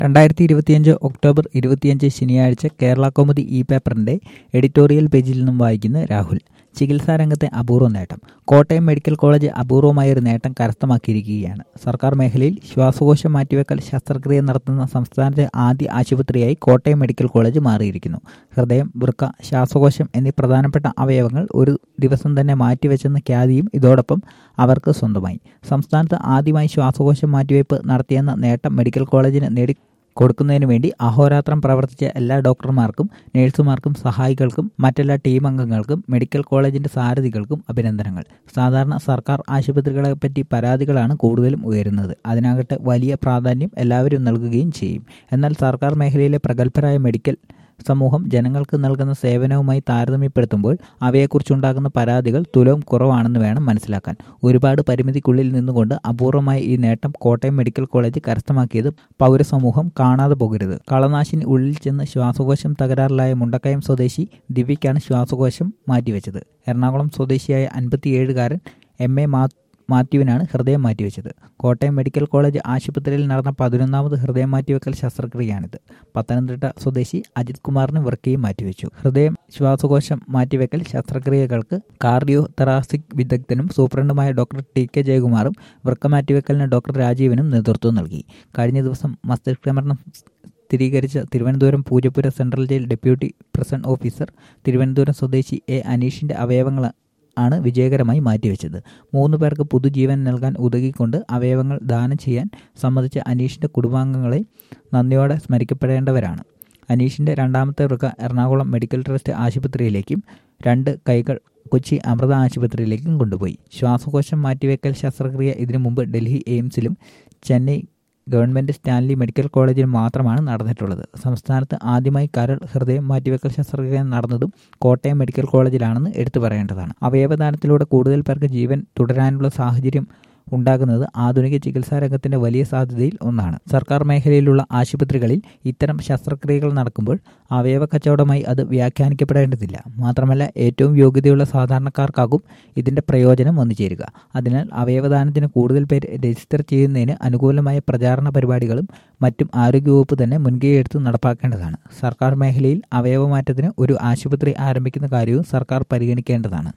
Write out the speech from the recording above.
രണ്ടായിരത്തി ഇരുപത്തിയഞ്ച് ഒക്ടോബർ ഇരുപത്തിയഞ്ച് ശനിയാഴ്ച കേരള കൗമുദി ഇ പേപ്പറിന്റെ എഡിറ്റോറിയൽ പേജിൽ നിന്നും വായിക്കുന്ന രാഹുൽ ചികിത്സാ രംഗത്തെ അപൂർവ നേട്ടം കോട്ടയം മെഡിക്കൽ കോളേജ് അപൂർവമായൊരു നേട്ടം കരസ്ഥമാക്കിയിരിക്കുകയാണ് സർക്കാർ മേഖലയിൽ ശ്വാസകോശം മാറ്റിവെക്കൽ ശസ്ത്രക്രിയ നടത്തുന്ന സംസ്ഥാനത്തെ ആദ്യ ആശുപത്രിയായി കോട്ടയം മെഡിക്കൽ കോളേജ് മാറിയിരിക്കുന്നു ഹൃദയം വൃക്ക ശ്വാസകോശം എന്നീ പ്രധാനപ്പെട്ട അവയവങ്ങൾ ഒരു ദിവസം തന്നെ മാറ്റിവെച്ചെന്ന ഖ്യാതിയും ഇതോടൊപ്പം അവർക്ക് സ്വന്തമായി സംസ്ഥാനത്ത് ആദ്യമായി ശ്വാസകോശം മാറ്റിവെപ്പ് നടത്തിയെന്ന നേട്ടം മെഡിക്കൽ കോളേജിന് നേടി കൊടുക്കുന്നതിന് വേണ്ടി അഹോരാത്രം പ്രവർത്തിച്ച എല്ലാ ഡോക്ടർമാർക്കും നഴ്സുമാർക്കും സഹായികൾക്കും മറ്റെല്ലാ ടീം അംഗങ്ങൾക്കും മെഡിക്കൽ കോളേജിന്റെ സാരഥികൾക്കും അഭിനന്ദനങ്ങൾ സാധാരണ സർക്കാർ ആശുപത്രികളെപ്പറ്റി പരാതികളാണ് കൂടുതലും ഉയരുന്നത് അതിനാകട്ടെ വലിയ പ്രാധാന്യം എല്ലാവരും നൽകുകയും ചെയ്യും എന്നാൽ സർക്കാർ മേഖലയിലെ പ്രഗത്ഭരായ മെഡിക്കൽ സമൂഹം ജനങ്ങൾക്ക് നൽകുന്ന സേവനവുമായി താരതമ്യപ്പെടുത്തുമ്പോൾ അവയെക്കുറിച്ചുണ്ടാകുന്ന പരാതികൾ തുലവും കുറവാണെന്ന് വേണം മനസ്സിലാക്കാൻ ഒരുപാട് പരിമിതിക്കുള്ളിൽ നിന്നുകൊണ്ട് അപൂർവമായ ഈ നേട്ടം കോട്ടയം മെഡിക്കൽ കോളേജ് കരസ്ഥമാക്കിയത് പൗരസമൂഹം കാണാതെ പോകരുത് കളനാശിനി ഉള്ളിൽ ചെന്ന് ശ്വാസകോശം തകരാറിലായ മുണ്ടക്കയം സ്വദേശി ദിവ്യയ്ക്കാണ് ശ്വാസകോശം മാറ്റിവെച്ചത് എറണാകുളം സ്വദേശിയായ അൻപത്തിയേഴുകാരൻ എം എ മാ മാത്യുവിനാണ് ഹൃദയം മാറ്റിവെച്ചത് കോട്ടയം മെഡിക്കൽ കോളേജ് ആശുപത്രിയിൽ നടന്ന പതിനൊന്നാമത് ഹൃദയം മാറ്റിവെക്കൽ ശസ്ത്രക്രിയയാണിത് പത്തനംതിട്ട സ്വദേശി അജിത് കുമാറിന് വൃക്കയും മാറ്റിവെച്ചു ഹൃദയം ശ്വാസകോശം മാറ്റിവെക്കൽ ശസ്ത്രക്രിയകൾക്ക് കാർഡിയോ തെറാസിക് വിദഗ്ധനും സൂപ്രണ്ടുമായ ഡോക്ടർ ടി കെ ജയകുമാറും വൃക്ക മാറ്റിവെക്കലിന് ഡോക്ടർ രാജീവനും നേതൃത്വം നൽകി കഴിഞ്ഞ ദിവസം മസ്തിഷ്കമരണം സ്ഥിരീകരിച്ച Thiruvananthapuram Poojappura central jail deputy prison officer Thiruvananthapuram സ്വദേശി എ അനീഷിന്റെ അവയവങ്ങൾ ആണ് വിജയകരമായി മാറ്റിവെച്ചത് മൂന്ന് പേർക്ക് പുതുജീവൻ നൽകാൻ ഉതകിക്കൊണ്ട് അവയവങ്ങൾ ദാനം ചെയ്യാൻ സമ്മതിച്ച അനീഷിന്റെ കുടുംബാംഗങ്ങളെ നന്ദിയോടെ സ്മരിക്കപ്പെടേണ്ടവരാണ് അനീഷിന്റെ രണ്ടാമത്തെ വൃക്ക എറണാകുളം മെഡിക്കൽ ട്രസ്റ്റ് ആശുപത്രിയിലേക്കും രണ്ട് കൈകൾ കൊച്ചി അമൃത ആശുപത്രിയിലേക്കും കൊണ്ടുപോയി ശ്വാസകോശം മാറ്റിവെക്കൽ ശസ്ത്രക്രിയ ഇതിനു മുമ്പ് ഡൽഹി എയിംസിലും ചെന്നൈ ഗവൺമെന്റ് സ്റ്റാൻലി മെഡിക്കൽ കോളേജിൽ മാത്രമാണ് നടന്നിട്ടുള്ളത് സംസ്ഥാനത്ത് ആദ്യമായി കരൾ ഹൃദയം മാറ്റിവെക്കൽ ശസ്ത്രക്രിയ നടന്നതും കോട്ടയം മെഡിക്കൽ കോളേജിലാണെന്ന് എടുത്തു പറയേണ്ടതാണ് അവയവദാനത്തിലൂടെ കൂടുതൽ പേർക്ക് ജീവൻ തുടരാനുള്ള സാഹചര്യം ഉണ്ടാകുന്നത് ആധുനിക ചികിത്സാ രംഗത്തിന്റെ വലിയ സാധ്യതയിൽ ഒന്നാണ് സർക്കാർ മേഖലയിലുള്ള ആശുപത്രികളിൽ ഇത്തരം ശസ്ത്രക്രിയകൾ നടക്കുമ്പോൾ അവയവ കച്ചവടമായി അത് വ്യാഖ്യാനിക്കപ്പെടേണ്ടതില്ല മാത്രമല്ല ഏറ്റവും യോഗ്യതയുള്ള സാധാരണക്കാർക്കാകും ഇതിന്റെ പ്രയോജനം വന്നു ചേരുക അതിനാൽ അവയവദാനത്തിന് കൂടുതൽ പേര് രജിസ്റ്റർ ചെയ്യുന്നതിന് അനുകൂലമായ പ്രചാരണ പരിപാടികളും മറ്റും ആരോഗ്യവകുപ്പ് തന്നെ മുൻകൈയെടുത്ത് നടപ്പാക്കേണ്ടതാണ് സർക്കാർ മേഖലയിൽ അവയവമാറ്റത്തിന് ഒരു ആശുപത്രി ആരംഭിക്കുന്ന കാര്യവും സർക്കാർ പരിഗണിക്കേണ്ടതാണ്